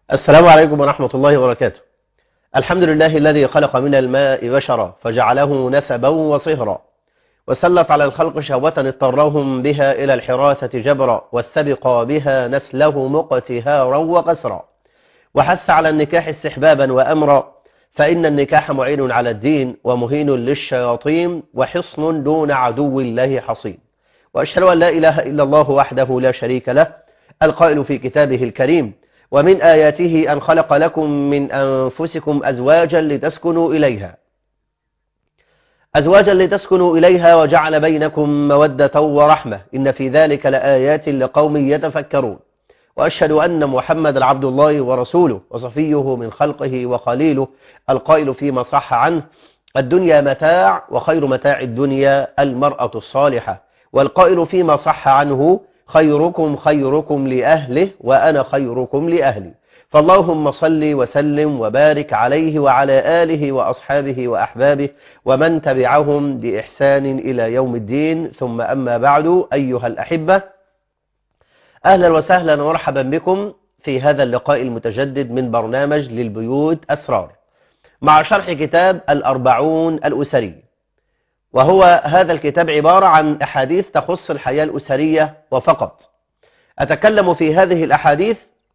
السلام عليكم ورحمة الله وبركاته الحمد لله الذي خلق من الماء بشرا فجعله نسبا وصهرا وسلط على الخلق شهوة اضطرهم بها إلى الحراثة جبرا واستبقى بها نسله مقتهارا وقسرا وحث على النكاح استحبابا وأمرا فإن النكاح معين على الدين ومهين للشياطين وحصن دون عدو الله حصين وأشهد أن لا إله إلا الله وحده لا شريك له القائل في كتابه الكريم ومن آياته أن خلق لكم من أنفسكم أزواجا لتسكنوا إليها أزواجا لتسكنوا إليها وجعل بينكم مودة ورحمة إن في ذلك لآيات لقوم يتفكرون وأشهد أن محمد عبد الله ورسوله وصفيه من خلقه وخليله القائل فيما صح عنه الدنيا متاع وخير متاع الدنيا المرأة الصالحة والقائل فيما صح عنه خيركم خيركم لأهله وأنا خيركم لأهلي فاللهم صل وسلم وبارك عليه وعلى آله وأصحابه وأحبابه ومن تبعهم بإحسان إلى يوم الدين ثم أما بعد أيها الأحبة أهلا وسهلا ومرحبا بكم في هذا اللقاء المتجدد من برنامج للبيوت أسرار مع شرح كتاب الأربعون الأسري وهو هذا الكتاب عبارة عن أحاديث تخص الحياة الأسرية وفقط أتكلم في هذه الأحاديث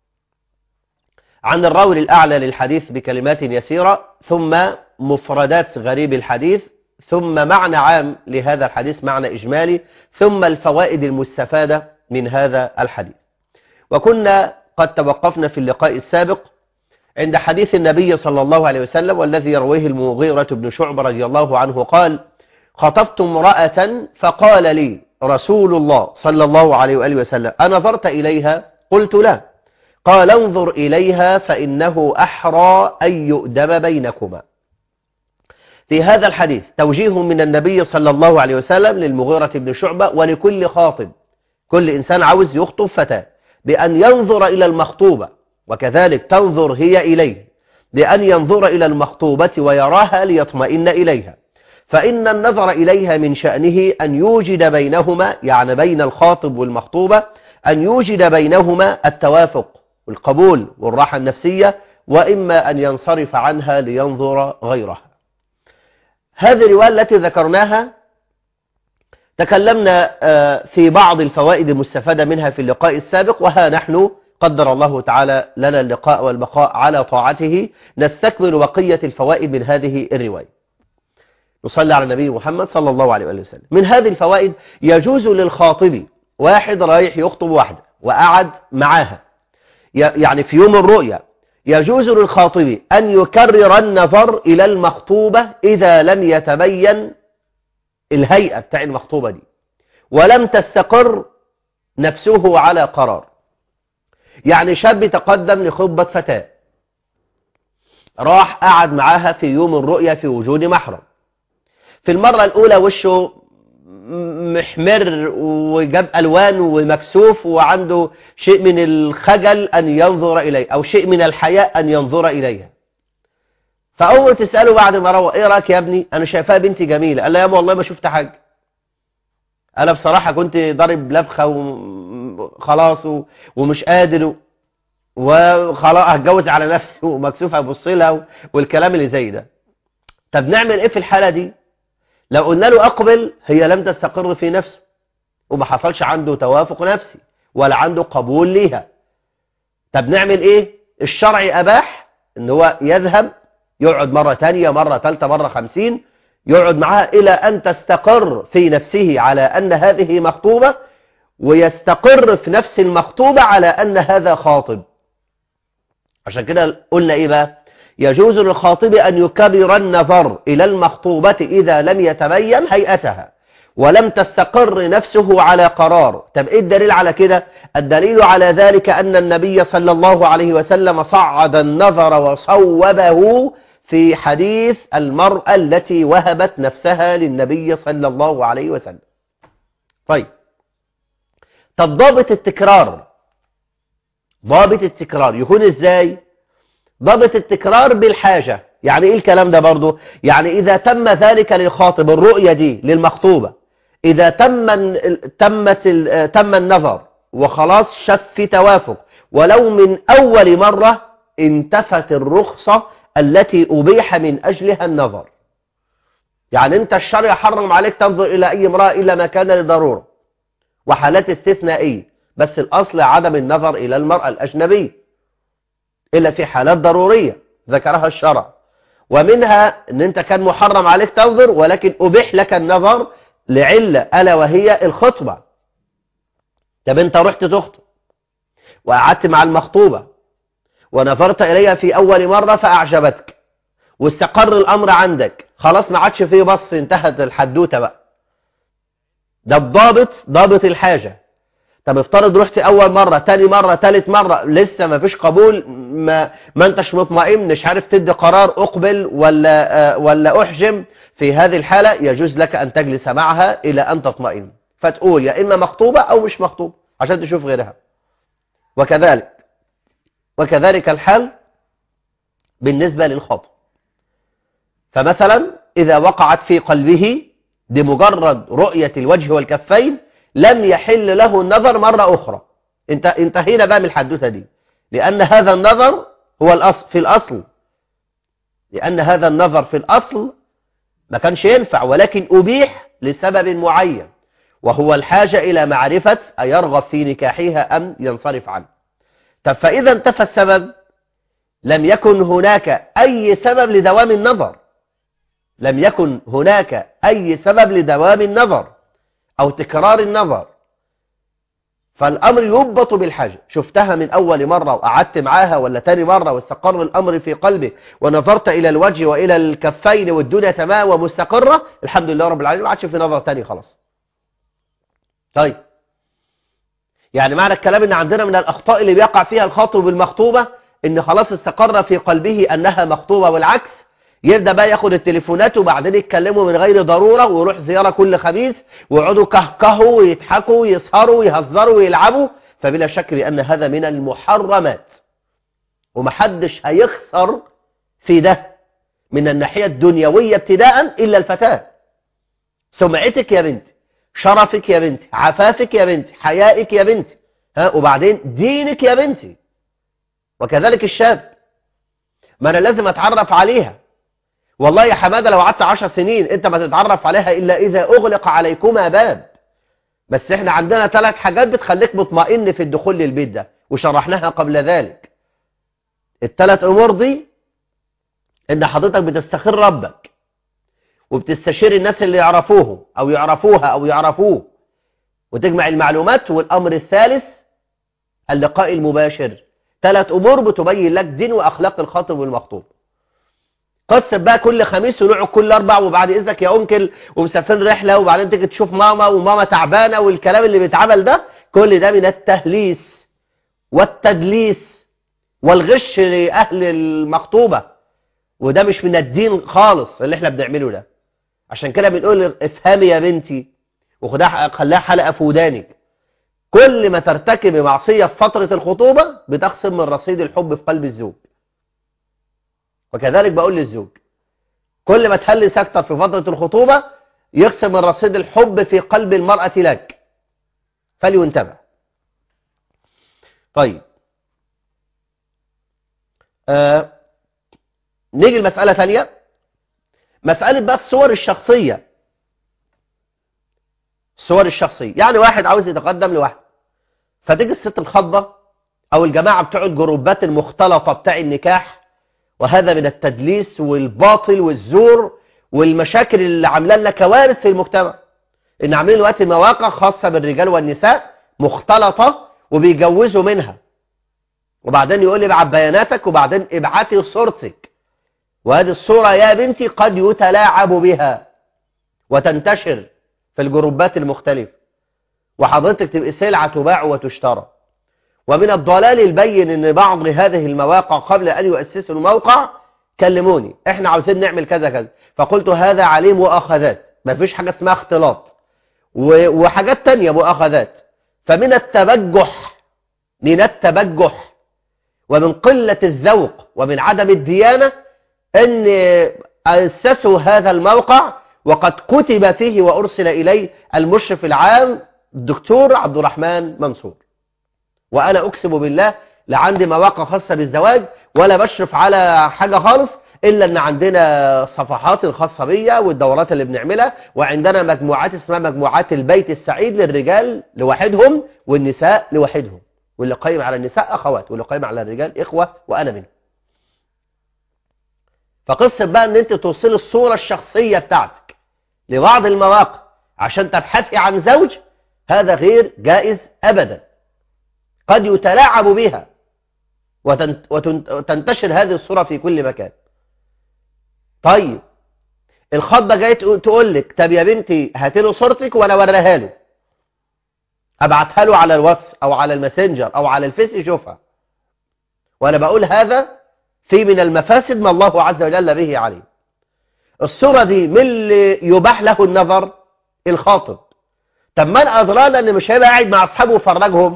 عن الراوي الأعلى للحديث بكلمات يسيرة ثم مفردات غريب الحديث ثم معنى عام لهذا الحديث معنى إجمالي ثم الفوائد المستفادة من هذا الحديث وكنا قد توقفنا في اللقاء السابق عند حديث النبي صلى الله عليه وسلم والذي يرويه المغيرة بن شعب رضي الله عنه قال خطبت امرأة فقال لي رسول الله صلى الله عليه وآله وسلم أنظرت إليها قلت لا قال انظر إليها فإنه أحرى أن يؤدم بينكما في هذا الحديث توجيه من النبي صلى الله عليه وسلم للمغيرة بن شعبة ولكل خاطب كل إنسان عاوز يخطب فتاة بأن ينظر إلى المخطوبة وكذلك تنظر هي إليه بأن ينظر إلى المخطوبة ويراها ليطمئن إليها فإن النظر إليها من شأنه أن يوجد بينهما يعني بين الخاطب والمخطوبة أن يوجد بينهما التوافق والقبول والراحة النفسية وإما أن ينصرف عنها لينظر غيرها هذه الرواية التي ذكرناها تكلمنا في بعض الفوائد المستفادة منها في اللقاء السابق وها نحن قدر الله تعالى لنا اللقاء والبقاء على طاعته نستكمل بقية الفوائد من هذه الرواية نصلي على النبي محمد صلى الله عليه وسلم من هذه الفوائد يجوز للخاطب واحد رايح يخطب واحدة وقعد معاها يعني في يوم الرؤيا يجوز للخاطب أن يكرر النظر إلى المخطوبة إذا لم يتبين الهيئة بتاع المخطوبة دي ولم تستقر نفسه على قرار يعني شاب تقدم لخطبة فتاة راح قعد معاها في يوم الرؤيا في وجود محرم في المرة الأولى وشه محمر وجاب ألوان ومكسوف وعنده شيء من الخجل أن ينظر إليه أو شيء من الحياء أن ينظر إليها فأول تسأله بعد ما روى إيه رأيك يا ابني أنا شايفاها بنتي جميلة قال له يا أبو والله ما شفت حاجة أنا بصراحة كنت ضارب لبخة وخلاص ومش قادر وخلاص هتجوز على نفسي ومكسوف أبص لها والكلام اللي زي ده طب نعمل إيه في الحالة دي لو قلنا له أقبل هي لم تستقر في نفسه وما حصلش عنده توافق نفسي ولا عنده قبول ليها طب نعمل إيه الشرع أباح إن هو يذهب يقعد مرة تانية مرة ثالثة مرة خمسين يقعد معها إلى أن تستقر في نفسه على أن هذه مخطوبة ويستقر في نفس المخطوبة على أن هذا خاطب عشان كده قلنا إيه بقى يجوز للخاطب أن يكرر النظر إلى المخطوبة إذا لم يتبين هيئتها ولم تستقر نفسه على قرار طب إيه الدليل على كده الدليل على ذلك أن النبي صلى الله عليه وسلم صعد النظر وصوبه في حديث المرأة التي وهبت نفسها للنبي صلى الله عليه وسلم طيب طب ضابط التكرار ضابط التكرار يكون ازاي ضابط التكرار بالحاجة يعني ايه الكلام ده برضو يعني اذا تم ذلك للخاطب الرؤية دي للمخطوبة اذا تم تمت تم النظر وخلاص شاف في توافق ولو من اول مرة انتفت الرخصة التي أبيح من أجلها النظر يعني أنت الشرع حرم عليك تنظر إلى أي امرأة إلا ما كان لضرورة وحالات استثنائية بس الأصل عدم النظر إلى المرأة الأجنبية إلا في حالات ضرورية ذكرها الشرع ومنها أن أنت كان محرم عليك تنظر ولكن أبيح لك النظر لعلة ألا وهي الخطبة طب أنت رحت تخطب وقعدت مع المخطوبة ونظرت إليها في أول مرة فأعجبتك واستقر الأمر عندك خلاص ما عادش فيه بص انتهت الحدوتة بقى ده الضابط ضابط الحاجة طب افترض رحت أول مرة تاني مرة تالت مرة لسه ما فيش قبول ما, ما انتش مطمئن مش عارف تدي قرار أقبل ولا, ولا أحجم في هذه الحالة يجوز لك أن تجلس معها إلى أن تطمئن فتقول يا إما مخطوبة أو مش مخطوبة عشان تشوف غيرها وكذلك وكذلك الحال بالنسبة للخطب فمثلا إذا وقعت في قلبه بمجرد رؤية الوجه والكفين لم يحل له النظر مرة أخرى انت انتهينا بقى من الحدوثة دي لأن هذا النظر هو الأصل في الأصل لأن هذا النظر في الأصل ما كانش ينفع ولكن أبيح لسبب معين وهو الحاجة إلى معرفة أيرغب في نكاحها أم ينصرف عنه طب فإذا انتفى السبب لم يكن هناك أي سبب لدوام النظر لم يكن هناك أي سبب لدوام النظر أو تكرار النظر فالأمر يضبط بالحاجة شفتها من أول مرة وقعدت معاها ولا تاني مرة واستقر الأمر في قلبك ونظرت إلى الوجه وإلى الكفين والدنيا تمام ومستقرة الحمد لله رب العالمين ما عادش في نظر تاني خلاص طيب يعني معنى الكلام ان عندنا من الأخطاء اللي بيقع فيها الخاطب بالمخطوبة ان خلاص استقر في قلبه أنها مخطوبة والعكس يبدأ بقى ياخد التليفونات وبعدين يتكلموا من غير ضرورة ويروح زيارة كل خميس ويقعدوا كهكهوا ويضحكوا ويسهروا ويهزروا ويلعبوا فبلا شك بأن هذا من المحرمات ومحدش هيخسر في ده من الناحية الدنيوية ابتداء إلا الفتاة سمعتك يا بنتي شرفك يا بنتي عفافك يا بنتي حيائك يا بنتي ها وبعدين دينك يا بنتي وكذلك الشاب ما أنا لازم أتعرف عليها والله يا حمادة لو قعدت عشر سنين انت ما تتعرف عليها إلا إذا أغلق عليكما باب بس احنا عندنا ثلاث حاجات بتخليك مطمئن في الدخول للبيت ده وشرحناها قبل ذلك الثلاث أمور دي ان حضرتك بتستخير ربك وبتستشير الناس اللي يعرفوه أو يعرفوها أو يعرفوه وتجمع المعلومات والأمر الثالث اللقاء المباشر ثلاث أمور بتبين لك دين وأخلاق الخاطب والمخطوب قصة بقى كل خميس ونقعد كل أربع وبعد إذنك يا أنكل ومسافرين رحلة وبعدين تيجي تشوف ماما وماما تعبانة والكلام اللي بيتعمل ده كل ده من التهليس والتدليس والغش لأهل المخطوبة وده مش من الدين خالص اللي احنا بنعمله ده عشان كده بنقول افهمي يا بنتي وخدها خليها حلقة في ودانك كل ما ترتكب معصية في فترة الخطوبة بتخصم من رصيد الحب في قلب الزوج وكذلك بقول للزوج كل ما تهلس أكتر في فترة الخطوبة يخصم من رصيد الحب في قلب المرأة لك فلينتبه طيب آه نيجي لمسألة ثانية مسألة بقى الصور الشخصية الصور الشخصية يعني واحد عاوز يتقدم لواحد فتيجي الست الخضة أو الجماعة بتوع الجروبات المختلطة بتاع النكاح وهذا من التدليس والباطل والزور والمشاكل اللي عامله لنا كوارث في المجتمع ان عاملين دلوقتي مواقع خاصة بالرجال والنساء مختلطة وبيجوزوا منها وبعدين يقول لي ابعت بياناتك وبعدين ابعتي صورتك وهذه الصورة يا بنتي قد يتلاعب بها وتنتشر في الجروبات المختلفة وحضرتك تبقى سلعة تباع وتشترى ومن الضلال البين ان بعض هذه المواقع قبل ان يؤسسوا الموقع كلموني احنا عاوزين نعمل كذا كذا فقلت هذا عليه مؤاخذات ما فيش حاجة اسمها اختلاط وحاجات تانية مؤاخذات فمن التبجح من التبجح ومن قلة الذوق ومن عدم الديانة ان أسسوا هذا الموقع وقد كتب فيه وأرسل إليه المشرف العام الدكتور عبد الرحمن منصور وأنا أقسم بالله لعندي مواقع خاصة بالزواج ولا بشرف على حاجة خالص إلا أن عندنا صفحات الخاصة بيا والدورات اللي بنعملها وعندنا مجموعات اسمها مجموعات البيت السعيد للرجال لوحدهم والنساء لوحدهم واللي قايم على النساء أخوات واللي قايم على الرجال إخوة وأنا منهم فقصة بقى أن أنت توصل الصورة الشخصية بتاعتك لبعض المواقع عشان تبحثي عن زوج هذا غير جائز أبدا قد يتلاعب بها وتنتشر هذه الصورة في كل مكان طيب الخطبة جاي تقول لك طب يا بنتي هاتي له صورتك وانا اوريها له ابعتها له على الواتس او على الماسنجر او على الفيس يشوفها وانا بقول هذا في من المفاسد ما الله عز وجل به عليه الصورة دي من اللي يباح له النظر الخاطب طب من أدرانا أن مش هيبقى قاعد مع أصحابه وفرجهم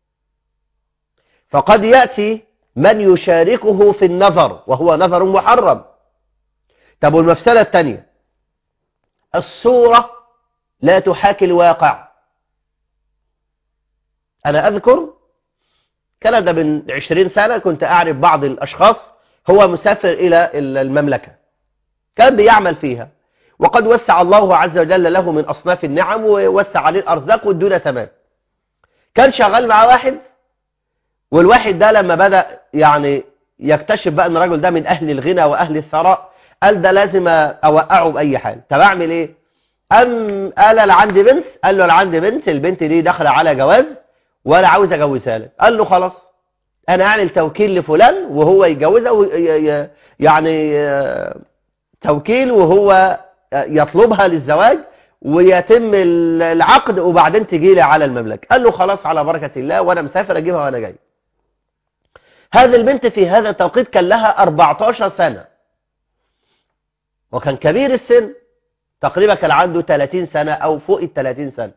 فقد يأتي من يشاركه في النظر وهو نظر محرم طب والمفسدة الثانية الصورة لا تحاكي الواقع أنا أذكر كان ده من عشرين سنة كنت أعرف بعض الأشخاص هو مسافر إلى المملكة كان بيعمل فيها وقد وسع الله عز وجل له من أصناف النعم ووسع عليه الأرزاق والدنيا تمام كان شغال مع واحد والواحد ده لما بدأ يعني يكتشف بقى ان الراجل ده من أهل الغنى وأهل الثراء قال ده لازم أوقعه بأي حال طب أعمل إيه أم قال أنا عندي بنت قال له أنا عندي بنت البنت دي داخله على جواز ولا عاوز أجوزها لك قال له خلاص أنا أعمل توكيل لفلان وهو يجوزها يعني توكيل وهو يطلبها للزواج ويتم العقد وبعدين تجي لي على المملكة قال له خلاص على بركة الله وأنا مسافر أجيبها وأنا جاي هذه البنت في هذا التوقيت كان لها 14 سنة وكان كبير السن تقريبا كان عنده 30 سنة أو فوق ال 30 سنة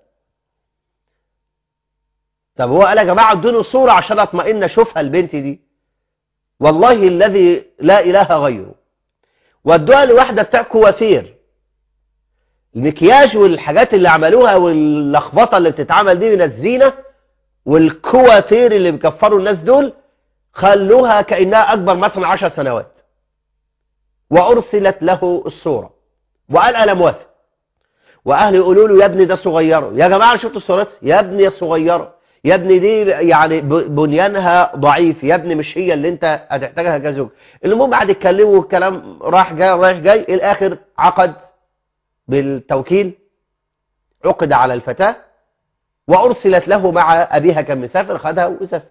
طب هو قال يا جماعة ادوني صورة عشان اطمئن اشوفها البنت دي والله الذي لا إله غيره ودوها لواحدة بتاع كوافير المكياج والحاجات اللي عملوها واللخبطة اللي بتتعمل دي من الزينة والكوافير اللي بيكفروا الناس دول خلوها كأنها أكبر مثلا عشر سنوات وأرسلت له الصورة وقال أنا موافق وأهلي يقولوا له يا ابني ده صغيرة يا جماعة شفت الصورات يا ابني صغيرة يا ابني دي يعني بنيانها ضعيف يا ابني مش هي اللي انت هتحتاجها كزوج المهم قعد يتكلموا والكلام راح جاي رايح جاي الاخر عقد بالتوكيل عقد على الفتاة وارسلت له مع ابيها كان مسافر خدها وسافر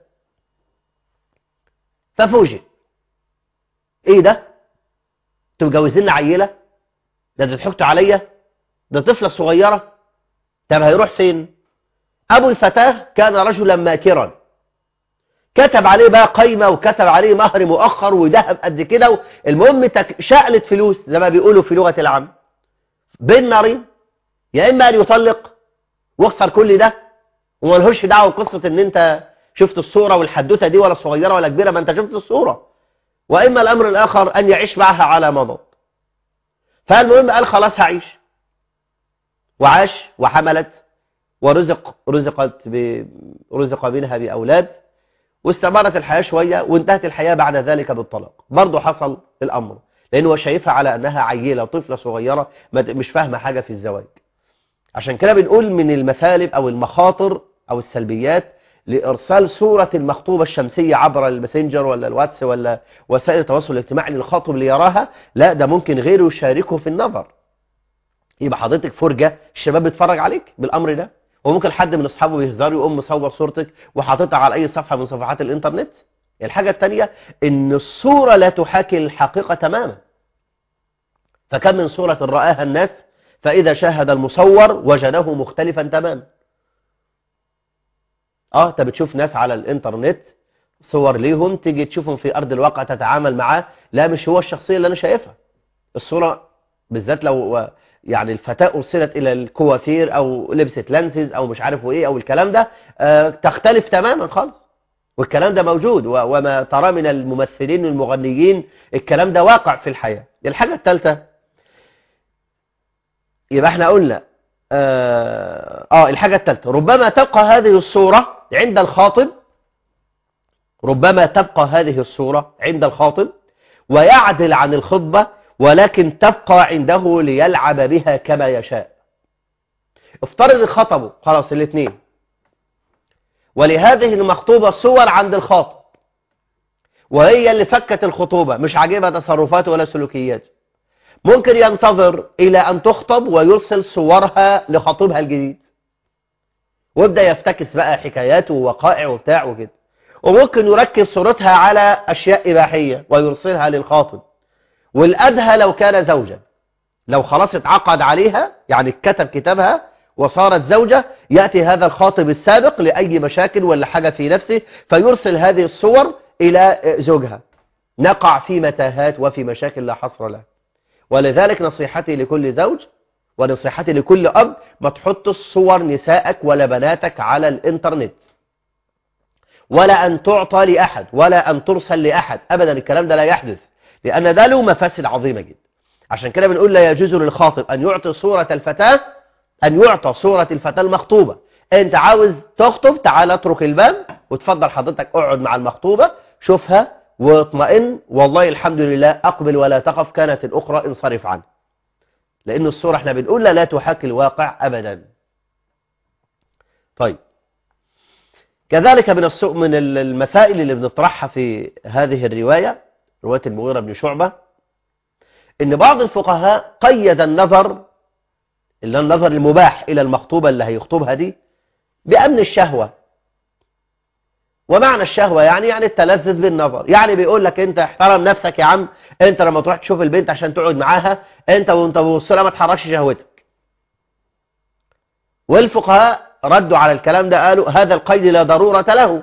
ففوجئ ايه ده انتوا مجوزين عيله ده ضحكتوا عليا ده طفله صغيره طب هيروح فين أبو الفتاة كان رجلا ماكرا كتب عليه بقى قيمة وكتب عليه مهر مؤخر وذهب قد كده المهم شقلت فلوس زي ما بيقولوا في لغة العام بين نارين يا إما أن يطلق واخسر كل ده وملهوش دعوة بقصة إن أنت شفت الصورة والحدوتة دي ولا صغيرة ولا كبيرة ما أنت شفت الصورة وإما الأمر الآخر أن يعيش معها على مضض فالمهم قال خلاص هعيش وعاش وحملت ورزق رزقت ب... رزق منها بأولاد واستمرت الحياة شوية وانتهت الحياة بعد ذلك بالطلاق برضه حصل الأمر لأنه شايفها على أنها عيلة طفلة صغيرة مش فاهمة حاجة في الزواج عشان كده بنقول من المثالب أو المخاطر أو السلبيات لإرسال صورة المخطوبة الشمسية عبر الماسنجر ولا الواتس ولا وسائل التواصل الاجتماعي للخاطب ليراها لا ده ممكن غيره يشاركه في النظر يبقى حضرتك فرجة الشباب بيتفرج عليك بالأمر ده وممكن حد من اصحابه يهزر يقوم مصور صورتك وحاططها على اي صفحه من صفحات الانترنت الحاجه الثانيه ان الصوره لا تحاكي الحقيقه تماما فكم من صوره راها الناس فاذا شاهد المصور وجده مختلفا تماما اه انت بتشوف ناس على الانترنت صور ليهم تيجي تشوفهم في ارض الواقع تتعامل معاه لا مش هو الشخصيه اللي انا شايفها الصوره بالذات لو يعني الفتاة أرسلت إلى الكوافير أو لبست لانسز أو مش عارف إيه أو الكلام ده آه تختلف تماما خالص والكلام ده موجود وما ترى من الممثلين والمغنيين الكلام ده واقع في الحياة الحاجة الثالثة يبقى احنا قلنا آه, آه الحاجة الثالثة ربما تبقى هذه الصورة عند الخاطب ربما تبقى هذه الصورة عند الخاطب ويعدل عن الخطبة ولكن تبقى عنده ليلعب بها كما يشاء افترض خطبه خلاص الاثنين ولهذه المخطوبة صور عند الخاطب وهي اللي فكت الخطوبة مش عاجبها تصرفاته ولا سلوكياته ممكن ينتظر إلى أن تخطب ويرسل صورها لخطيبها الجديد ويبدأ يفتكس بقى حكاياته ووقائع وبتاع وكده وممكن يركز صورتها على أشياء إباحية ويرسلها للخاطب والأدهى لو كان زوجا لو خلاص اتعقد عليها يعني كتب كتابها وصارت زوجة يأتي هذا الخاطب السابق لأي مشاكل ولا حاجة في نفسه فيرسل هذه الصور إلى زوجها نقع في متاهات وفي مشاكل لا حصر لها ولذلك نصيحتي لكل زوج ونصيحتي لكل أب ما تحطش صور نسائك ولا بناتك على الإنترنت ولا أن تعطى لأحد ولا أن ترسل لأحد أبدا الكلام ده لا يحدث لأن ده له مفاسد عظيمة جدا عشان كده بنقول لا يجوز للخاطب أن يعطي صورة الفتاة أن يعطى صورة الفتاة المخطوبة أنت عاوز تخطب تعال اترك الباب وتفضل حضرتك اقعد مع المخطوبة شوفها واطمئن والله الحمد لله أقبل ولا تخف كانت الأخرى انصرف عنه لأن الصورة احنا بنقول لا تحاكي الواقع أبدا طيب كذلك من السوء من المسائل اللي بنطرحها في هذه الرواية رواية المغيرة بن شعبة ان بعض الفقهاء قيد النظر اللي هو النظر المباح إلى المخطوبة اللي هيخطبها دي بأمن الشهوة ومعنى الشهوة يعني يعني التلذذ بالنظر يعني بيقول لك انت احترم نفسك يا عم انت لما تروح تشوف البنت عشان تقعد معاها انت وانت بوص لها ما تحركش شهوتك والفقهاء ردوا على الكلام ده قالوا هذا القيد لا ضرورة له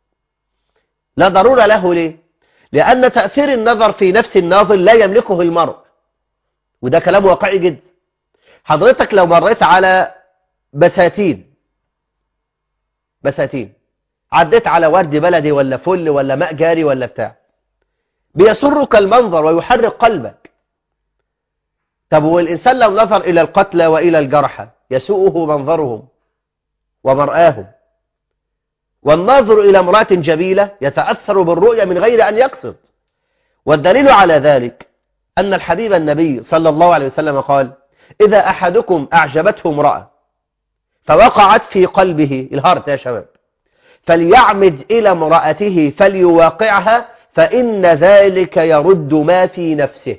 لا ضرورة له ليه لأن تأثير النظر في نفس الناظر لا يملكه المرء وده كلام واقعي جدا حضرتك لو مريت على بساتين بساتين عديت على ورد بلدي ولا فل ولا ماء جاري ولا بتاع بيسرك المنظر ويحرك قلبك طب والإنسان لو نظر إلى القتلى وإلى الجرحى يسوءه منظرهم ومرآهم والناظر إلى امرأة جميلة يتأثر بالرؤية من غير أن يقصد والدليل على ذلك أن الحبيب النبي صلى الله عليه وسلم قال إذا أحدكم أعجبته امرأة فوقعت في قلبه الهارت يا شباب فليعمد إلى امرأته فليواقعها فإن ذلك يرد ما في نفسه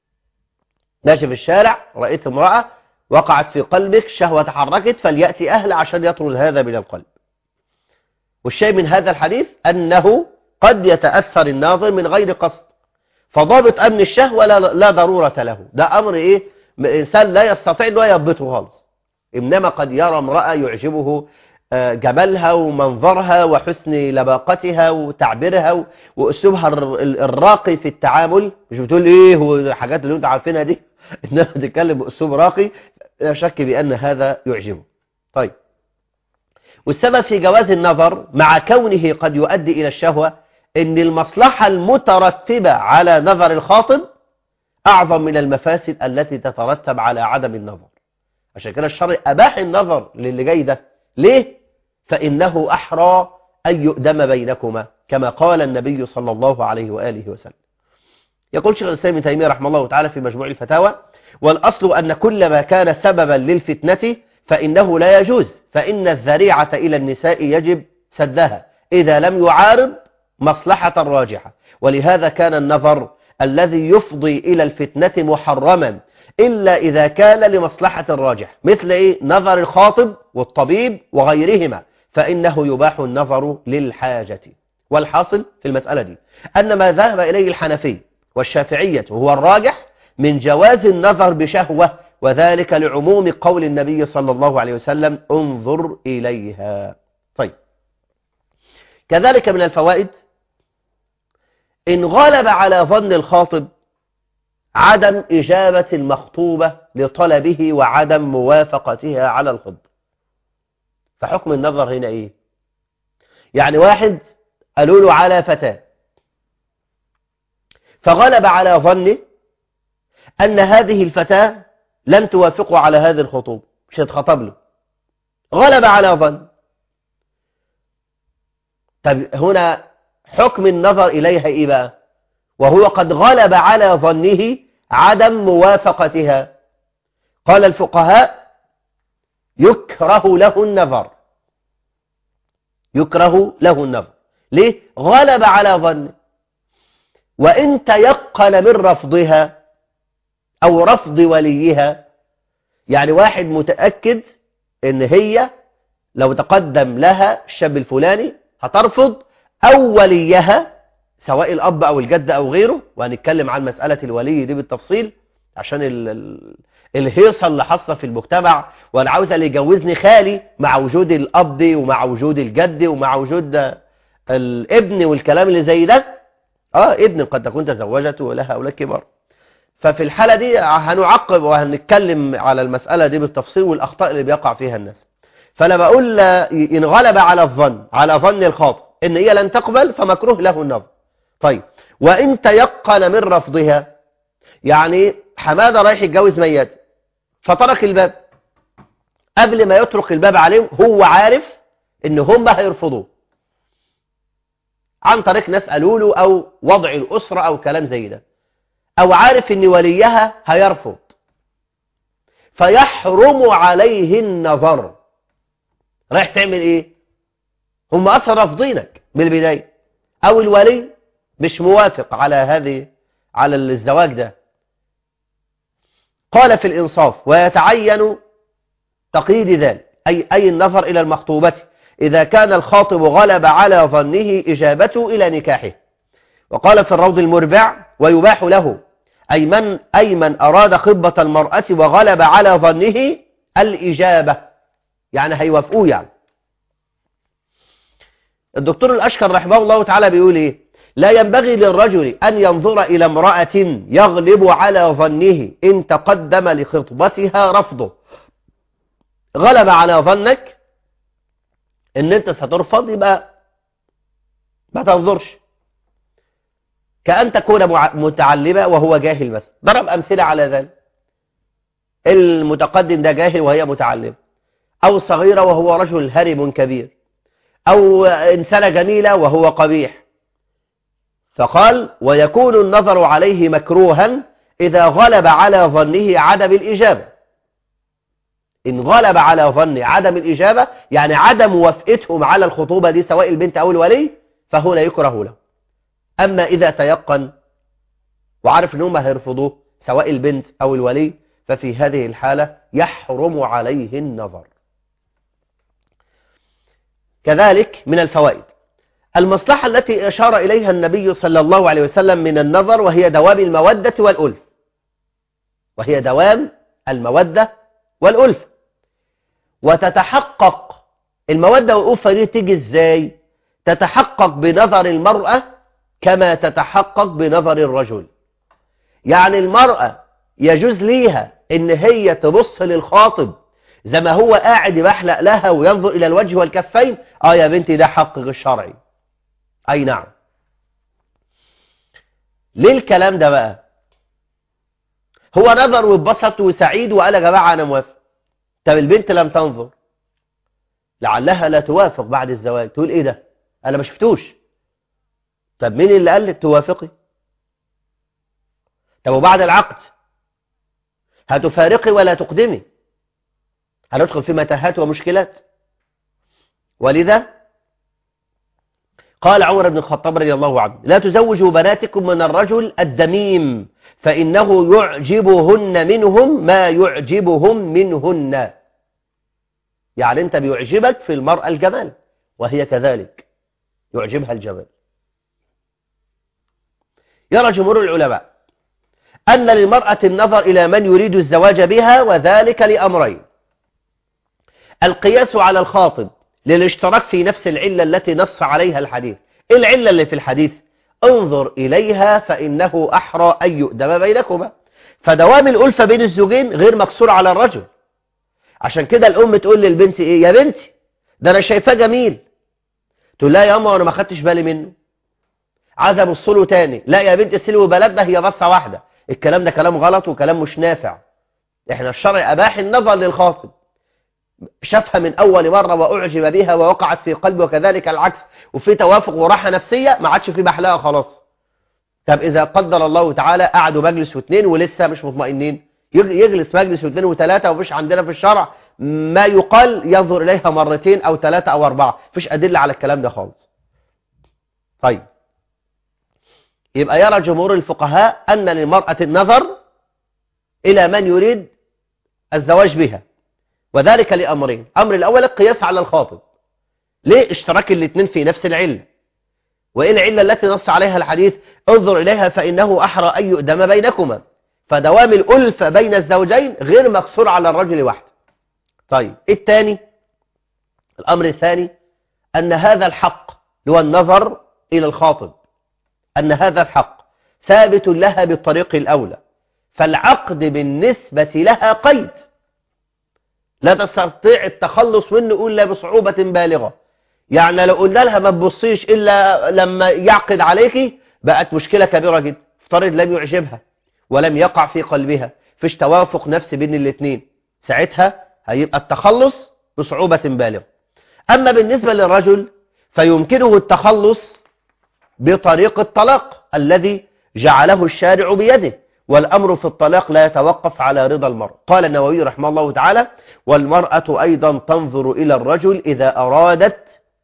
ماشي في الشارع رأيت امرأة وقعت في قلبك شهوة تحركت فليأتي أهل عشان يطرد هذا من القلب والشيء من هذا الحديث أنه قد يتأثر الناظر من غير قصد فضابط أمن الشهوة لا, لا ضرورة له ده أمر إيه إنسان لا يستطيع أنه يضبطه خالص إنما قد يرى امرأة يعجبه جمالها ومنظرها وحسن لباقتها وتعبيرها وأسلوبها الراقي في التعامل مش بتقول إيه والحاجات اللي أنت عارفينها دي إنها تتكلم بأسلوب راقي لا شك بأن هذا يعجبه طيب والسبب في جواز النظر مع كونه قد يؤدي إلى الشهوة إن المصلحة المترتبة على نظر الخاطب أعظم من المفاسد التي تترتب على عدم النظر عشان كده الشرع أباح النظر للي جاي ده ليه؟ فإنه أحرى أن يؤدم بينكما كما قال النبي صلى الله عليه وآله وسلم يقول شيخ الإسلام ابن تيمية رحمه الله تعالى في مجموع الفتاوى والأصل أن كل ما كان سببا للفتنة فإنه لا يجوز فإن الذريعة إلى النساء يجب سدها إذا لم يعارض مصلحة راجحة ولهذا كان النظر الذي يفضي إلى الفتنة محرما إلا إذا كان لمصلحة راجح مثل إيه؟ نظر الخاطب والطبيب وغيرهما فإنه يباح النظر للحاجة والحاصل في المسألة دي أن ما ذهب إليه الحنفي والشافعية وهو الراجح من جواز النظر بشهوة وذلك لعموم قول النبي صلى الله عليه وسلم انظر إليها طيب كذلك من الفوائد إن غلب على ظن الخاطب عدم إجابة المخطوبة لطلبه وعدم موافقتها على الخطب فحكم النظر هنا إيه يعني واحد قالوا له على فتاة فغلب على ظنه أن هذه الفتاة لن توافقه على هذه الخطوبة مش هتخطب له غلب على ظن طب هنا حكم النظر إليها إيه بقى وهو قد غلب على ظنه عدم موافقتها قال الفقهاء يكره له النظر يكره له النظر ليه غلب على ظنه وإن تيقن من رفضها أو رفض وليها يعني واحد متأكد إن هي لو تقدم لها الشاب الفلاني هترفض أو وليها سواء الأب أو الجد أو غيره وهنتكلم عن مسألة الولي دي بالتفصيل عشان ال ال الهيصة اللي حصل في المجتمع وأنا عاوز اللي يجوزني خالي مع وجود الأب ومع وجود الجد ومع وجود الابن والكلام اللي زي ده اه ابن قد تكون تزوجته ولها أولاد كبار ففي الحالة دي هنعقب وهنتكلم على المسألة دي بالتفصيل والأخطاء اللي بيقع فيها الناس فأنا بقول إن غلب على الظن على ظن الخاطئ إن هي لن تقبل فمكروه له النظر طيب وإن تيقن من رفضها يعني حمادة رايح يتجوز ميات فترك الباب قبل ما يترك الباب عليهم هو عارف إن هم هيرفضوه عن طريق ناس قالوا له أو وضع الأسرة أو كلام زي ده أو عارف إن وليها هيرفض فيحرم عليه النظر رايح تعمل إيه هم أصلا رافضينك من البداية أو الولي مش موافق على هذه على الزواج ده قال في الإنصاف ويتعين تقييد ذلك أي, أي النظر إلى المخطوبة إذا كان الخاطب غلب على ظنه إجابته إلى نكاحه وقال في الروض المربع ويباح له أي من, أي من أراد خطبة المرأة وغلب على ظنه الإجابة يعني هيوافقوه يعني الدكتور الأشكر رحمه الله تعالى بيقول إيه لا ينبغي للرجل أن ينظر إلى امرأة يغلب على ظنه إن تقدم لخطبتها رفضه غلب على ظنك إن أنت سترفض يبقى ما تنظرش كأن تكون متعلمة وهو جاهل بس ضرب أمثلة على ذلك المتقدم ده جاهل وهي متعلمة أو صغيرة وهو رجل هرم كبير أو إنسانة جميلة وهو قبيح فقال ويكون النظر عليه مكروها إذا غلب على ظنه عدم الإجابة إن غلب على ظن عدم الإجابة يعني عدم موافقتهم على الخطوبة دي سواء البنت أو الولي فهنا يكره له أما إذا تيقن وعرف أنهم هيرفضوه سواء البنت أو الولي ففي هذه الحالة يحرم عليه النظر كذلك من الفوائد المصلحة التي أشار إليها النبي صلى الله عليه وسلم من النظر وهي دوام المودة والألف وهي دوام المودة والألف وتتحقق المودة والألفة دي تيجي إزاي تتحقق بنظر المرأة كما تتحقق بنظر الرجل يعني المرأة يجوز ليها إن هي تبص للخاطب زي ما هو قاعد يبحلق لها وينظر إلى الوجه والكفين آه يا بنتي ده حقك الشرعي أي نعم ليه الكلام ده بقى هو نظر واتبسط وسعيد وقال يا جماعة أنا موافق طب البنت لم تنظر لعلها لا توافق بعد الزواج تقول إيه ده أنا ما شفتوش طب مين اللي قال لك توافقي طب وبعد العقد هتفارقي ولا تقدمي هندخل في متاهات ومشكلات ولذا قال عمر بن الخطاب رضي الله عنه لا تزوجوا بناتكم من الرجل الدميم فإنه يعجبهن منهم ما يعجبهم منهن يعني أنت بيعجبك في المرأة الجمال وهي كذلك يعجبها الجمال يرى جمهور العلماء أن للمرأة النظر إلى من يريد الزواج بها وذلك لأمرين القياس على الخاطب للاشتراك في نفس العلة التي نص عليها الحديث إيه العلة اللي في الحديث انظر إليها فإنه أحرى أن يؤدم بينكما فدوام الألفة بين الزوجين غير مقصور على الرجل عشان كده الأم تقول للبنت إيه يا بنتي ده أنا شايفاه جميل تقول لا يا أما وأنا ما خدتش بالي منه عايز ابص له تاني لا يا بنت السلو بلدنا هي بصه واحده الكلام ده كلام غلط وكلام مش نافع احنا الشرع اباح النظر للخاطب شافها من أول مرة وأعجب بها ووقعت في قلبه وكذلك العكس وفي توافق وراحة نفسية ما عادش في بحلها خلاص طب إذا قدر الله تعالى قعدوا مجلس واثنين ولسه مش مطمئنين يجلس مجلس واثنين وثلاثة ومش عندنا في الشرع ما يقال ينظر إليها مرتين أو ثلاثة أو أربعة فيش أدلة على الكلام ده خالص طيب يبقى يرى جمهور الفقهاء أن للمرأة النظر إلى من يريد الزواج بها وذلك لأمرين أمر الأول القياس على الخاطب ليه اشتراك الاثنين في نفس العلة وإيه العلة التي نص عليها الحديث انظر إليها فإنه أحرى أن يؤدم بينكما فدوام الألفة بين الزوجين غير مقصور على الرجل وحده طيب الثاني الأمر الثاني أن هذا الحق هو النظر إلى الخاطب أن هذا الحق ثابت لها بالطريق الأولى فالعقد بالنسبة لها قيد لا تستطيع التخلص منه إلا بصعوبة بالغة يعني لو قلنا لها ما تبصيش إلا لما يعقد عليك بقت مشكلة كبيرة جدا افترض لم يعجبها ولم يقع في قلبها فيش توافق نفسي بين الاثنين ساعتها هيبقى التخلص بصعوبة بالغة أما بالنسبة للرجل فيمكنه التخلص بطريق الطلاق الذي جعله الشارع بيده والأمر في الطلاق لا يتوقف على رضا المرء قال النووي رحمه الله تعالى والمرأة أيضا تنظر إلى الرجل إذا أرادت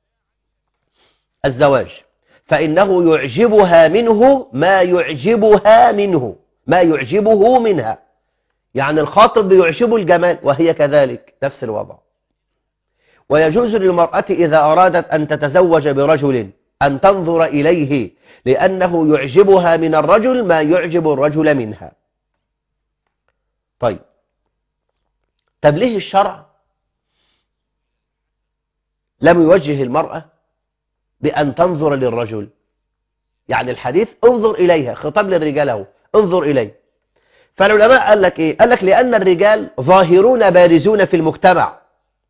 الزواج فإنه يعجبها منه ما يعجبها منه ما يعجبه منها يعني الخاطب يعجبه الجمال وهي كذلك نفس الوضع ويجوز للمرأة إذا أرادت أن تتزوج برجل أن تنظر إليه لأنه يعجبها من الرجل ما يعجب الرجل منها طيب طب ليه الشرع لم يوجه المرأة بأن تنظر للرجل يعني الحديث انظر إليها خطاب للرجال اهو انظر إليه فالعلماء قال لك إيه قال لك لأن الرجال ظاهرون بارزون في المجتمع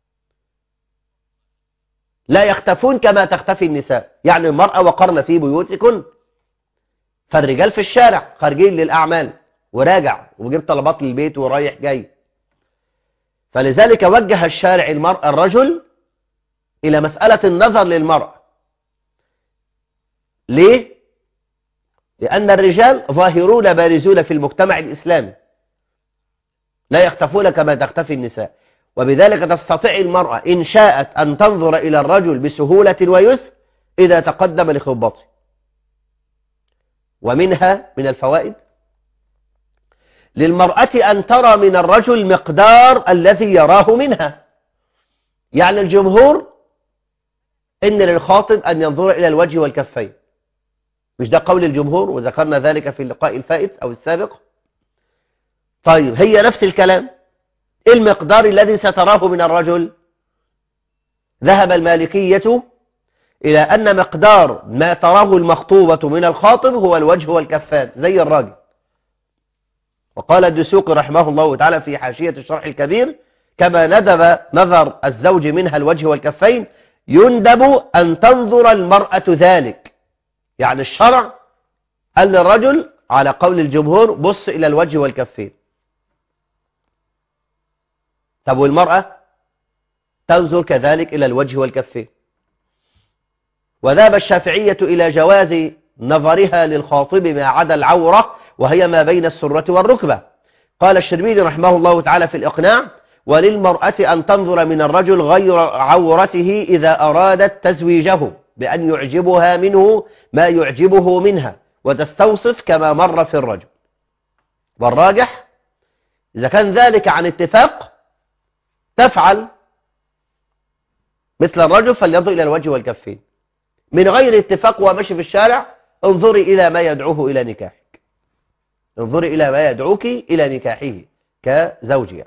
لا يختفون كما تختفي النساء يعني المرأة وقرن في بيوتكن فالرجال في الشارع خارجين للأعمال وراجع وجيب طلبات للبيت ورايح جاي فلذلك وجه الشارع المرأة الرجل إلى مسألة النظر للمرأة ليه؟ لأن الرجال ظاهرون بارزون في المجتمع الإسلامي لا يختفون كما تختفي النساء وبذلك تستطيع المرأة إن شاءت أن تنظر إلى الرجل بسهولة ويسر إذا تقدم لخطبته ومنها من الفوائد للمرأة أن ترى من الرجل مقدار الذي يراه منها يعني الجمهور إن للخاطب أن ينظر إلى الوجه والكفين مش ده قول الجمهور وذكرنا ذلك في اللقاء الفائت أو السابق طيب هي نفس الكلام المقدار الذي ستراه من الرجل ذهب المالكية إلى أن مقدار ما تراه المخطوبة من الخاطب هو الوجه والكفان زي الراجل وقال الدسوق رحمه الله تعالى في حاشية الشرح الكبير كما ندب نظر الزوج منها الوجه والكفين يندب أن تنظر المرأة ذلك يعني الشرع قال للرجل على قول الجمهور بص إلى الوجه والكفين طب والمرأة تنظر كذلك إلى الوجه والكفين وذهب الشافعية إلى جواز نظرها للخاطب ما عدا العورة وهي ما بين السرة والركبة قال الشربيني رحمه الله تعالى في الإقناع وللمرأة أن تنظر من الرجل غير عورته إذا أرادت تزويجه بأن يعجبها منه ما يعجبه منها وتستوصف كما مر في الرجل والراجح إذا كان ذلك عن اتفاق تفعل مثل الرجل فلينظر إلى الوجه والكفين من غير اتفاق ومشي في الشارع انظري إلى ما يدعوه إلى نكاحك انظري إلى ما يدعوك إلى نكاحه كزوجها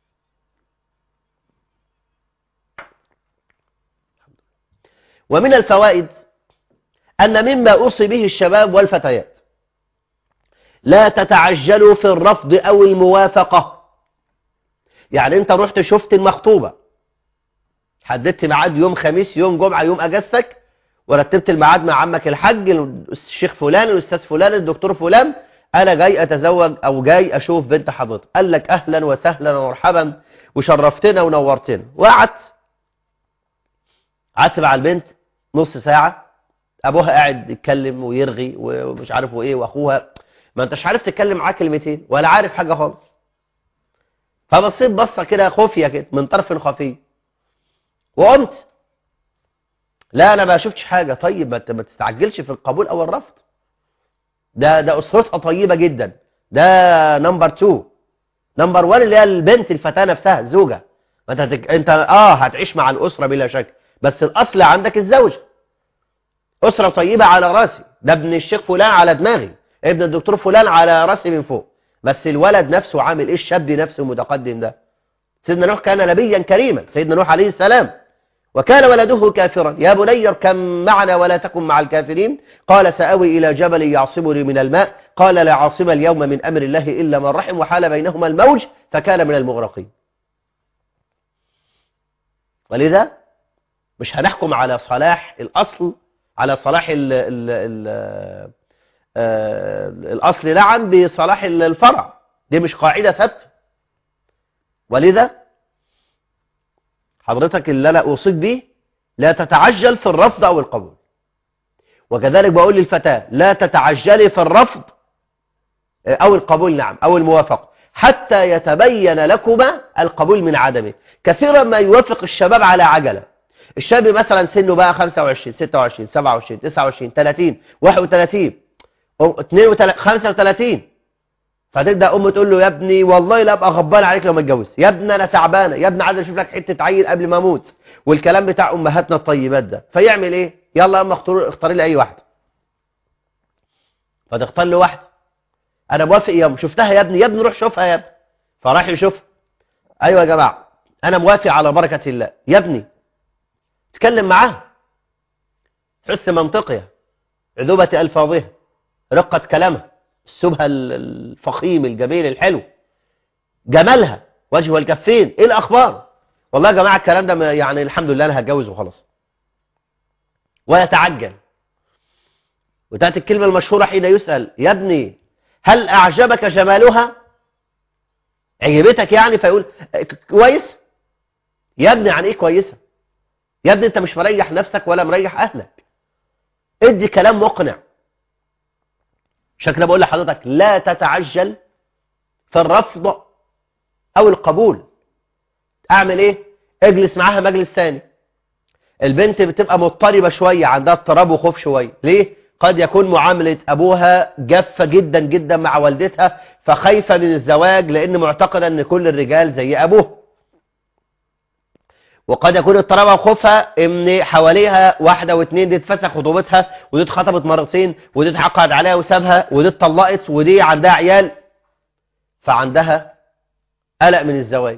ومن الفوائد أن مما أوصي به الشباب والفتيات لا تتعجلوا في الرفض أو الموافقة يعني أنت رحت شفت المخطوبة حددت ميعاد يوم خميس يوم جمعة يوم أجازتك ورتبت الميعاد مع عمك الحاج الشيخ فلان الأستاذ فلان الدكتور فلان أنا جاي أتزوج أو جاي أشوف بنت حضرتك قال لك أهلا وسهلا ومرحبا وشرفتنا ونورتنا وقعدت قعدت مع البنت نص ساعة ابوها قاعد يتكلم ويرغي ومش عارف وايه واخوها ما انتش عارف تتكلم معاه كلمتين ولا عارف حاجة خالص فبصيت بصة كده خفية كده من طرف خفي وقمت لا انا ما شفتش حاجة طيب ما انت ما تستعجلش في القبول او الرفض ده ده اسرتها طيبة جدا ده نمبر 2 نمبر 1 اللي هي البنت الفتاة نفسها الزوجة ما انت هتك... انت اه هتعيش مع الاسرة بلا شك بس الاصل عندك الزوجة اسرة طيبة على راسي ده ابن الشيخ فلان على دماغي ابن الدكتور فلان على راسي من فوق بس الولد نفسه عامل ايه الشاب نفسه المتقدم ده سيدنا نوح كان نبيا كريما سيدنا نوح عليه السلام وكان ولده كافرا يا بني اركب معنا ولا تكن مع الكافرين قال سأوي إلى جبل يعصمني من الماء قال لا عاصم اليوم من أمر الله إلا من رحم وحال بينهما الموج فكان من المغرقين ولذا مش هنحكم على صلاح الأصل على صلاح ال ال ال الأصل نعم بصلاح الفرع دي مش قاعدة ثابتة ولذا حضرتك اللي أنا أوصيك به لا تتعجل في الرفض أو القبول وكذلك بقول للفتاة لا تتعجلي في الرفض أو القبول نعم أو الموافقة حتى يتبين لكما القبول من عدمه كثيرا ما يوافق الشباب على عجلة الشاب مثلا سنه بقى 25 26 27 29 30 31 32 35 فتبدا امه تقول له يا ابني والله لا ابقى غضبان عليك لو ما اتجوزت يا ابني انا تعبانه يا ابني عايز اشوف لك حته عيل قبل ما اموت والكلام بتاع امهاتنا الطيبات ده فيعمل ايه يلا يا اما اختار اختاري لي اي واحده فتختار له واحده انا موافق يا شفتها يا ابني يا ابني روح شوفها يا ابني فراح يشوفها ايوه يا جماعه انا موافق على بركه الله يا ابني اتكلم معاه حسن منطقها عذوبه الفاظها رقه كلامها السبهة الفخيم الجميل الحلو جمالها وجه والكفين ايه الاخبار والله يا جماعه الكلام ده يعني الحمد لله انا هتجوز وخلاص ويتعجل وتاتي الكلمه المشهوره حين يسال يا ابني هل اعجبك جمالها عجبتك يعني فيقول كويس يا ابني يعني ايه كويسه يا ابني انت مش مريح نفسك ولا مريح اهلك ادي كلام مقنع عشان كده بقول لحضرتك لا تتعجل في الرفض او القبول اعمل ايه اجلس معاها مجلس ثاني البنت بتبقى مضطربه شويه عندها اضطراب وخوف شويه ليه قد يكون معامله ابوها جافه جدا جدا مع والدتها فخايفه من الزواج لان معتقده ان كل الرجال زي ابوه وقد يكون اضطرابها وخوفها ان حواليها واحده واثنين دي اتفسخ خطوبتها ودي اتخطبت مرتين ودي اتعقد عليها وسابها ودي اتطلقت ودي عندها عيال فعندها قلق من الزواج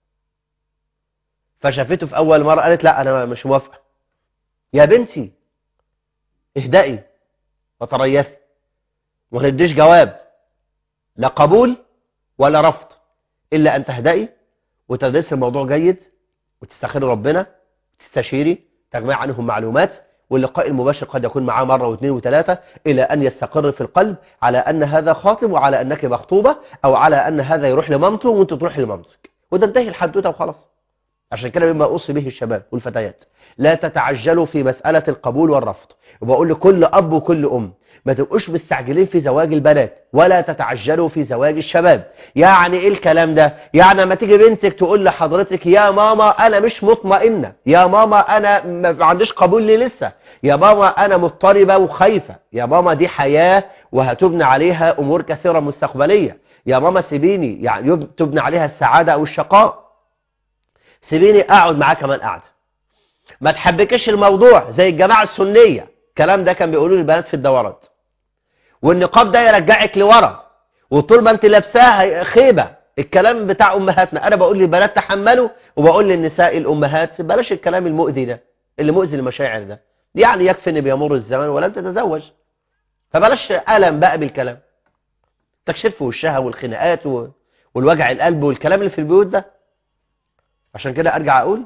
فشافته في اول مره قالت لا انا مش موافقه يا بنتي اهدئي وتريثي وما تديش جواب لا قبول ولا رفض الا ان تهدئي وتدرسي الموضوع جيد وتستخيري ربنا تستشيري تجمع عنهم معلومات واللقاء المباشر قد يكون معاه مرة واثنين وثلاثة إلى أن يستقر في القلب على أن هذا خاطب وعلى أنك مخطوبة أو على أن هذا يروح لمامته وأنت تروح لمامتك وتنتهي الحدوتة وخلاص عشان كده مما أوصي به الشباب والفتيات لا تتعجلوا في مسألة القبول والرفض وبقول لكل أب وكل أم ما تبقوش مستعجلين في زواج البنات ولا تتعجلوا في زواج الشباب يعني ايه الكلام ده يعني لما تيجي بنتك تقول لحضرتك يا ماما انا مش مطمئنة يا ماما انا ما عنديش قبول لي لسه يا ماما انا مضطربة وخايفة يا ماما دي حياة وهتبنى عليها امور كثيرة مستقبلية يا ماما سيبيني يعني تبنى عليها السعادة او الشقاء سيبيني اقعد معاه كمان قاعدة ما تحبكش الموضوع زي الجماعة السنية الكلام ده كان بيقولوا للبنات في الدورات والنقاب ده يرجعك لورا وطول ما انت لابساها خيبة الكلام بتاع امهاتنا انا بقول للبنات تحملوا وبقول للنساء الامهات بلاش الكلام المؤذي ده اللي مؤذي المشاعر ده يعني يكفي ان بيمر الزمن ولم تتزوج فبلاش ألم بقى بالكلام تكشف وشها والخناقات والوجع القلب والكلام اللي في البيوت ده عشان كده ارجع اقول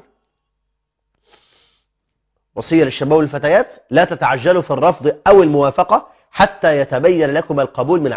وصية للشباب والفتيات لا تتعجلوا في الرفض او الموافقة حتى يتبين لكم القبول من عدم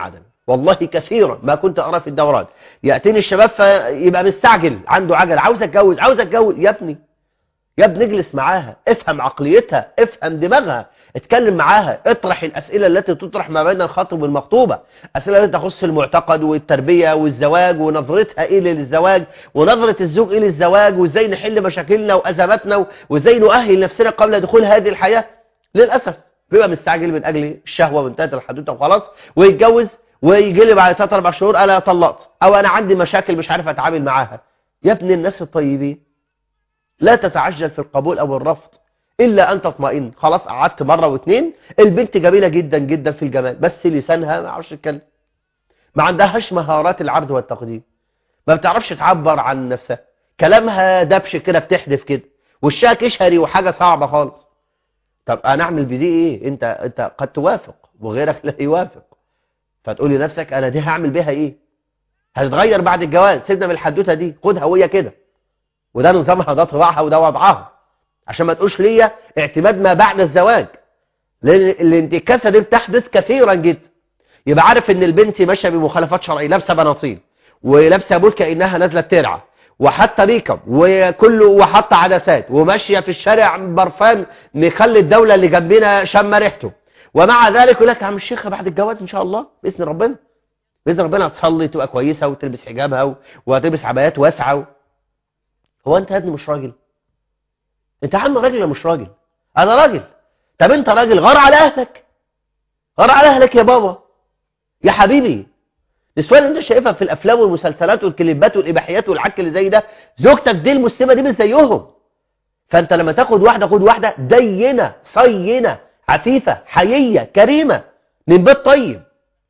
والله كثيرا ما كنت أرى في الدورات يأتيني الشباب فيبقى مستعجل عنده عجل عاوز اتجوز عاوز اتجوز يا ابني يا ابني اجلس معاها افهم عقليتها افهم دماغها اتكلم معاها اطرح الأسئلة التي تطرح ما بين الخاطب والمخطوبة أسئلة التي تخص المعتقد والتربية والزواج ونظرتها ايه للزواج ونظرة الزوج ايه للزواج وازاي نحل مشاكلنا وأزماتنا وازاي نؤهل نفسنا قبل دخول هذه الحياة للأسف بيبقى مستعجل من أجل الشهوة وانتهت الحدوته وخلاص ويتجوز ويجي لي بعد 3 4 شهور انا طلقت او انا عندي مشاكل مش عارف اتعامل معاها يا ابن الناس الطيبين لا تتعجل في القبول او الرفض الا ان تطمئن خلاص قعدت مره واثنين البنت جميله جدا جدا في الجمال بس لسانها ما عرفش تتكلم ما عندهاش مهارات العرض والتقديم ما بتعرفش تعبر عن نفسها كلامها دبش كده بتحدف كده وشها كشهري وحاجه صعبه خالص طب انا اعمل بدي ايه انت انت قد توافق وغيرك لا يوافق فتقول لنفسك انا دي هعمل بيها ايه هتتغير بعد الجواز سيبنا من الحدوته دي خدها وهي كده وده نظامها وده طباعها وده وضعها عشان ما تقولش ليا اعتماد ما بعد الزواج لان الانتكاسه دي بتحدث كثيرا جدا يبقى عارف ان البنت ماشيه بمخالفات شرعيه لابسه بناطيل ولابسه بوت كانها نازله ترعى وحتى ميك اب وكله وحاطه عدسات وماشيه في الشارع برفان مخلي الدوله اللي جنبنا شم ريحته ومع ذلك يقول لك يا عم الشيخ بعد الجواز ان شاء الله باذن ربنا باذن ربنا هتصلي تبقى كويسه وتلبس حجابها وهتلبس عبايات واسعه هو انت يا ابني مش راجل انت يا عم راجل ولا مش راجل انا راجل طب انت راجل غار على اهلك غار على اهلك يا بابا يا حبيبي السؤال اللي انت شايفها في الافلام والمسلسلات والكليبات والاباحيات والعك اللي زي ده زوجتك دي المسلمه دي مش زيهم فانت لما تاخد واحده خد واحده دينه صينه عفيفه حييه كريمه من بيت طيب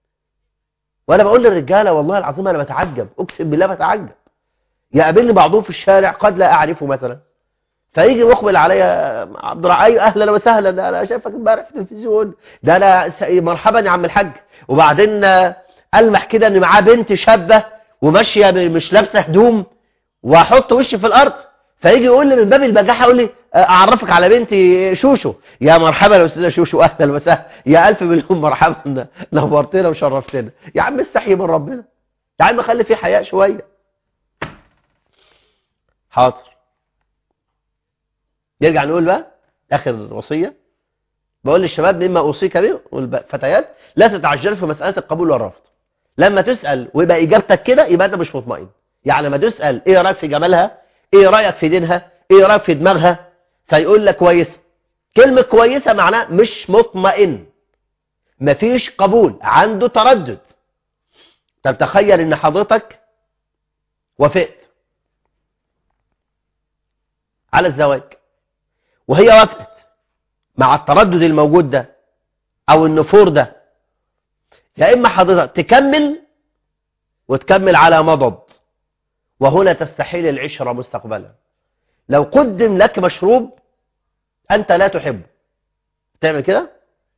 وانا بقول للرجاله والله العظيم انا بتعجب اقسم بالله بتعجب يقابلني بعضهم في الشارع قد لا اعرفه مثلا فيجي مقبل عليا عبد الرعاي اهلا وسهلا ده انا شايفك امبارح في التلفزيون ده انا مرحبا يا عم الحاج وبعدين المح كده ان معاه بنت شابه وماشيه مش لابسه هدوم واحط وشي في الارض فيجي يقول لي من باب البجاحه يقول لي اعرفك على بنتي شوشو يا مرحبا يا استاذه شوشو اهلا وسهلا يا الف مليون مرحبا نورتنا وشرفتنا يا عم استحي من ربنا يا عم خلي في حياء شويه حاضر نرجع نقول بقى اخر وصيه بقول للشباب مما اوصيك به والفتيات لا تتعجلوا في مساله القبول والرفض لما تسال ويبقى اجابتك كده يبقى انت مش مطمئن يعني لما تسال ايه رايك في جمالها ايه رايك في دينها ايه رايك في دماغها فيقول لك كويسه كلمه كويسه معناه مش مطمئن مفيش قبول عنده تردد طب تخيل ان حضرتك وافقت على الزواج وهي وافقت مع التردد الموجود ده او النفور ده يا اما حضرتك تكمل وتكمل على مضض وهنا تستحيل العشرة مستقبلا لو قدم لك مشروب أنت لا تحبه تعمل كده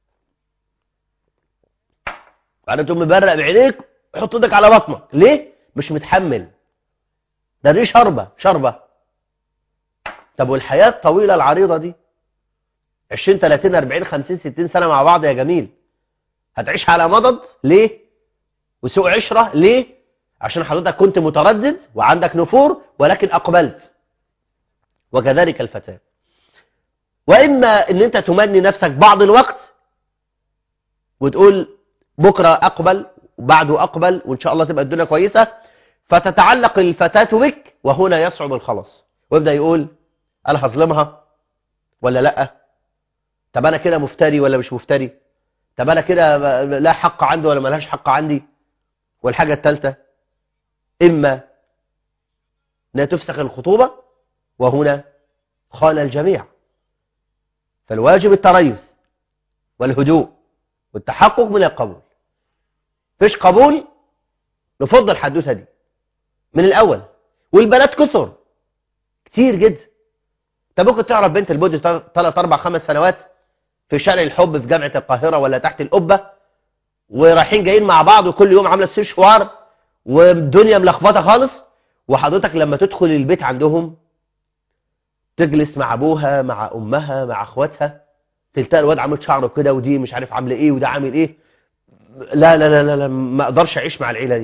بعدين تقوم مبرق بعينيك حط ايدك على بطنك ليه مش متحمل ده دي شربة شربة طب والحياة الطويلة العريضة دي 20 30 40 50 60 سنة مع بعض يا جميل هتعيش على مضض ليه وسوء عشرة ليه عشان حضرتك كنت متردد وعندك نفور ولكن أقبلت وكذلك الفتاة وإما أن أنت تمني نفسك بعض الوقت وتقول بكرة أقبل وبعده أقبل وإن شاء الله تبقى الدنيا كويسة فتتعلق الفتاة بك وهنا يصعب الخلاص ويبدأ يقول أنا هظلمها ولا لأ طب أنا كده مفتري ولا مش مفتري طب أنا كده لا حق عندي ولا ملهاش حق عندي والحاجة الثالثة إما أنها تفسخ الخطوبة وهنا خان الجميع فالواجب التريث والهدوء والتحقق من القبول فيش قبول نفضل الحدوثة دي من الأول والبنات كثر كتير جدا انت ممكن تعرف بنت البودي 3 4 5 سنوات في شارع الحب في جامعة القاهرة ولا تحت القبة ورايحين جايين مع بعض وكل يوم عامله سير شوار والدنيا ملخبطه خالص وحضرتك لما تدخل البيت عندهم تجلس مع ابوها مع امها مع اخواتها تلتقى الواد عامل شعره كده ودي مش عارف عامله ايه وده عامل ايه لا لا لا لا, لا ما اقدرش اعيش مع العيله دي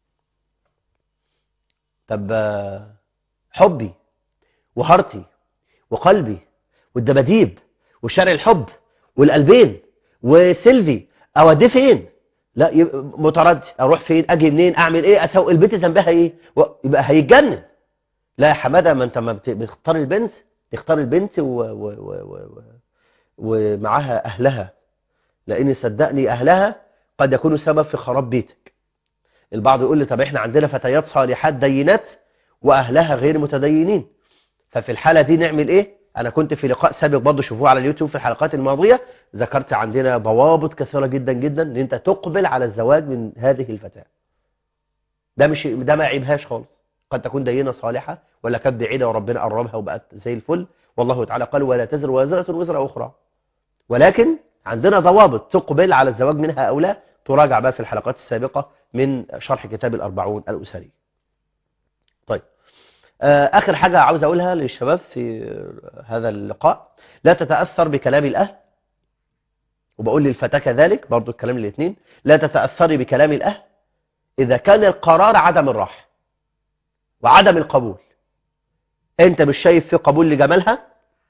طب آه، حبي وهارتي وقلبي والدباديب وشارع الحب والقلبين وسيلفي اوديه فين لا يبقى متردد اروح فين اجي منين اعمل ايه اسوق البنت ذنبها ايه و- يبقى هيتجنن لا يا حماده ما انت ما بت- بتختار البنت تختار البنت و... و... و... و... و... ومعاها اهلها لان صدقني اهلها قد يكونوا سبب في خراب بيتك البعض يقول لي طب احنا عندنا فتيات صالحات دينات واهلها غير متدينين ففي الحالة دي نعمل ايه انا كنت في لقاء سابق برضه شوفوه على اليوتيوب في الحلقات الماضية ذكرت عندنا ضوابط كثيرة جدا جدا ان انت تقبل على الزواج من هذه الفتاة ده مش ده ما يعيبهاش خالص قد تكون دينة صالحة ولا كانت بعيدة وربنا قربها وبقت زي الفل والله تعالى قال ولا تزر وازرة وزر أخرى ولكن عندنا ضوابط تقبل على الزواج منها أو لا تراجع بقى في الحلقات السابقة من شرح كتاب الأربعون الأسري طيب آه، آخر حاجة عاوز أقولها للشباب في آه، هذا اللقاء لا تتأثر بكلام الأهل وبقول للفتاة كذلك برضو الكلام الاثنين لا تتأثري بكلام الأهل إذا كان القرار عدم الراحة وعدم القبول أنت مش شايف في قبول لجمالها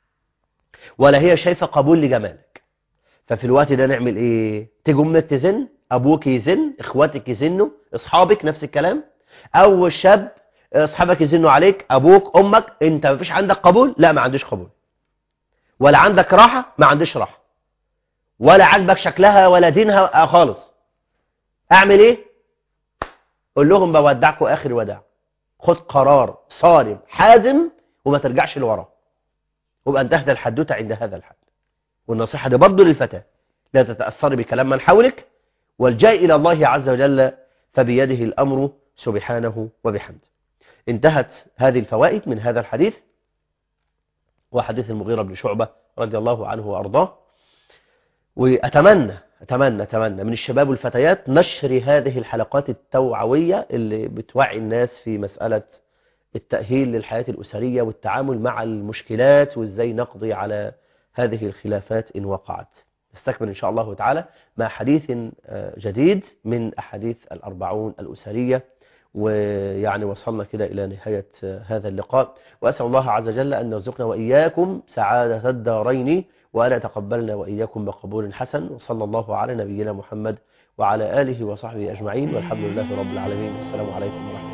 ولا هي شايفة قبول لجمالك ففي الوقت ده نعمل إيه تيجي أمك تزن أبوك يزن إخواتك يزنوا أصحابك نفس الكلام أو الشاب أصحابك يزنوا عليك أبوك أمك أنت ما فيش عندك قبول لا ما عنديش قبول ولا عندك راحة ما عنديش راحة ولا عاجبك شكلها ولا دينها آه خالص أعمل إيه قول لهم بودعكم آخر وداع خد قرار صارم حازم وما ترجعش لورا وبقى انتهت الحدوته عند هذا الحد والنصيحة دي برضه للفتاة لا تتأثري بكلام من حولك والجاء إلى الله عز وجل فبيده الأمر سبحانه وبحمده انتهت هذه الفوائد من هذا الحديث وحديث المغيرة بن شعبة رضي الله عنه وأرضاه وأتمنى أتمنى أتمنى من الشباب والفتيات نشر هذه الحلقات التوعوية اللي بتوعي الناس في مسألة التأهيل للحياة الأسرية والتعامل مع المشكلات وإزاي نقضي على هذه الخلافات إن وقعت نستكمل إن شاء الله تعالى مع حديث آه، جديد من أحاديث الأربعون الأسرية ويعني وصلنا كده إلى نهاية آه، هذا اللقاء وأسأل الله عز وجل أن يرزقنا وإياكم سعادة الدارين وأن يتقبلنا وإياكم بقبول حسن وصلى الله على نبينا محمد وعلى آله وصحبه أجمعين والحمد لله رب العالمين السلام عليكم ورحمة الله